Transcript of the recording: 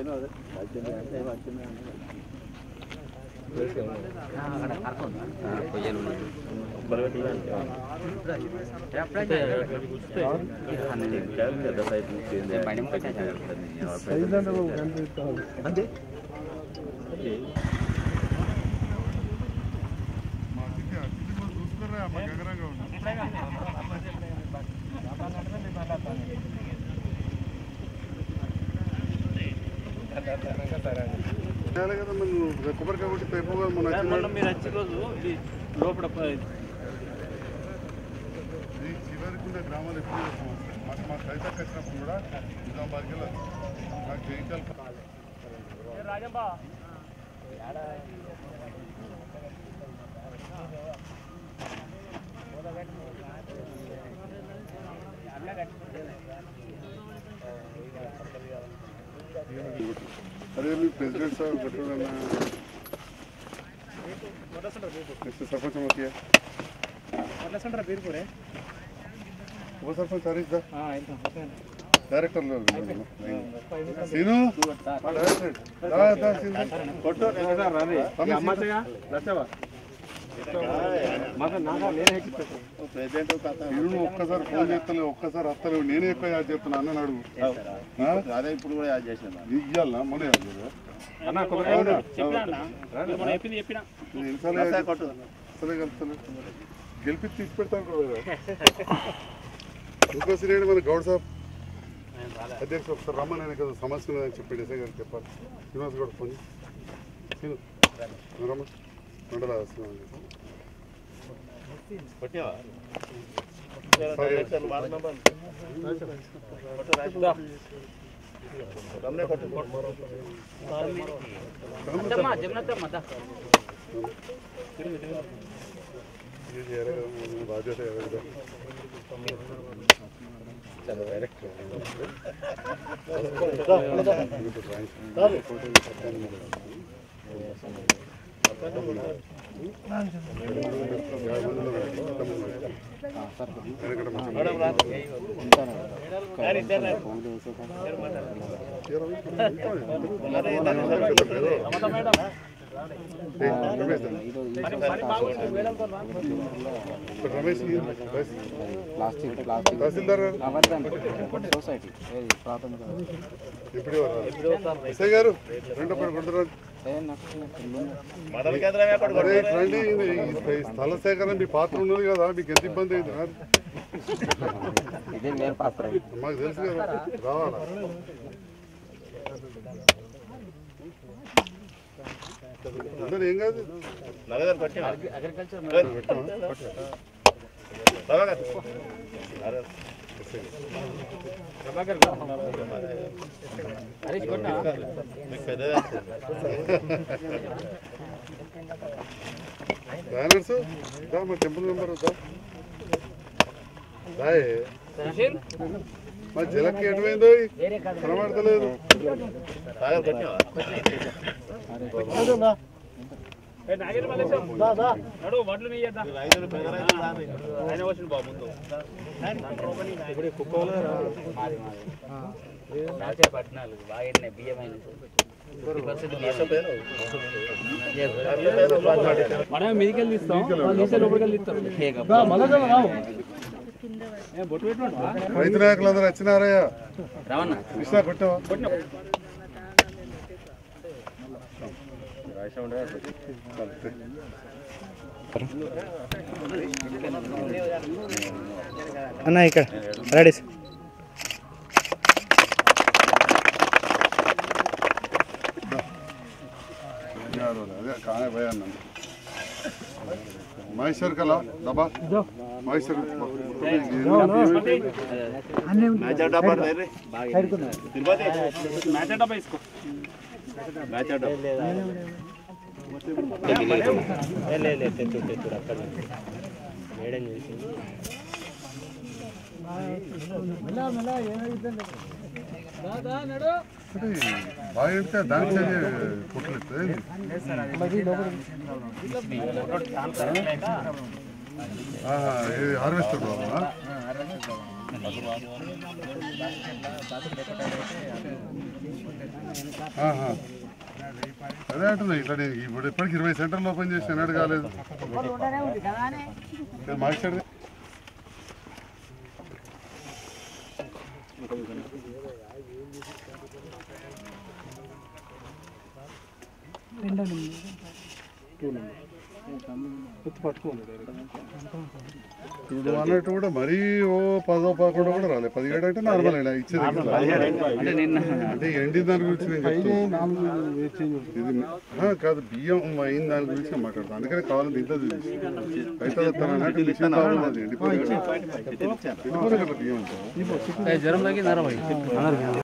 చేయాలి కదా మరి నువ్వు కొబ్బరికాయ కొట్టి తెప్పుగా మన మొన్న మీరు వచ్చే రోజు ఇది లోపల ప- ఈ చివరికి ఉన్న గ్రామాలు ఎప్పుడు చేస్తాం అసలు? మాకు మా కైతకు వచ్చినప్పుడు కూడా నిజామాబాద్కి వెళ్ళాలి నాకు జైకల్ అదే మీ ప్రెసిడెంట్ సార్ కొట్టుడన్నా నెక్స్ట్ సర్పంచ్ ఓకే ఉప సర్పంచ్ హరీష్ దా డైరెక్టర్ సీను డైరెక్టర్ దా దా సీను సీను ఒక్కసారి ఫోన్ చేస్తలేవు ఒక్కసారి వస్తలేవు నేనే ఎక్కువ యాడ్ చెప్తున్నా అన్న అడుగు అదే ఇప్పుడు కూడా యాడ్ చేసిన ఇయ్యాలనా మొన్న యాడ్ చేయరా? అవునా? మొన్న చెప్పింది చెప్పిన నేను ఎన్నిసార్లు యాడ్ చేస్తా? అసలే కలుస్తలే. గెలిపించి ఇచ్చి పెడతాను కదా ఇంకో శ్రేణి మన గౌడ్ సాబ్ అధ్యక్ష ఒకసారి రమ్మని ఆయన కదా సమస్య ఉన్నదని చెప్పి ఎస్ఐ గారికి చెప్పాలి శ్రీనివాస్ గౌడ్ ఫోన్ శ్రీను రమ్మ మండల శ్రీనివాస్ కొట్టావా సరే. అత్తమ్మ జమునత్తమ్మ దా. ఇది చేయాలి కదా, మన బాధ్యత ఎవరిదో. వెనకట మంచిగా Ramesh plastic plastic tahsildar cover society ప్రాథమిక ఇప్పుడు ఎస్ఐ గారు రెండు ఒకటి కొడుతున్నారు మండల కేంద్రం ఎక్కడ అరే రండి ఈ స్థల సేకరణ మీ పాత్ర ఉన్నది కదా మీకు ఎంత ఇబ్బంది అయింది రా? ఇదే మేలు పాత్ర మాకు తెలుసు కదా రావాలా అందరు ఏం కాదు నగదర్ కొట్టావా పెట్టామా? మీకు పెద్ద బ్యానర్స్ దా మా టెంపుల్ నెంబర్ వద్దా రాయే మా జలకి ఎటువైందో కనబడతలేదు సాగర్ కొట్టావా ఏ నాగేంద్ర మల్లేశం. నడు వడ్లు నీయద్దా ఆయన వచ్చిండు బాబు ముందు పద్నాలుగు బాగా బియ్యమైన మనం మీదికెళ్ళి తీస్తాం వాళ్ళు తీసే లోపలికి తీస్తారు ఏ, బొట్టు పెట్టుకోండి రైతు నాయకులు అందరూ వచ్చినారయ్యా రావన్నా కృష్ణ కొట్టావా అన్న ఇక్కడ రెడీ అదే కానే భయ అన్నాను మహేశ్వర్ కలా దబా Maheshwar match out of Tirupati match అంటే వేసుకో మ్యాచ్ అవుట్ ఆఫ్ బాగా చెప్తే దాని కుట్లేదు ఇది హార్వెస్టర్ బాబా ఆహా. అదే అంటున్నా ఇట్లా నేను ఇప్పుడు ఇప్పటికి ఇరవై సెంటర్లు ఓపెన్ చేసి ఎన్నడూ కాలేదు ఇది మార్చాడు ఇప్పుడు అన్నట్టు కూడా మరీ ఓ పదో పదకొండు కూడా రాలేదు పదిహేడు అంటే నార్మల్ అయినా ఇచ్చేది కదా. అంటే ఎండి దాని గురించి నేను చెప్తున్నా. ఇది ఆ, కాదు బియ్యం అయిన దాని గురించి నేను మాట్లాడతాను అందుకనే కావాలంటే ఇంత చూసి రైతులు వస్తారన్నట్టు మిషన్ కావాలి ఎండిపోయి ఎండిపోయిన బియ్యం అంటే జ్వరం తగ్గింది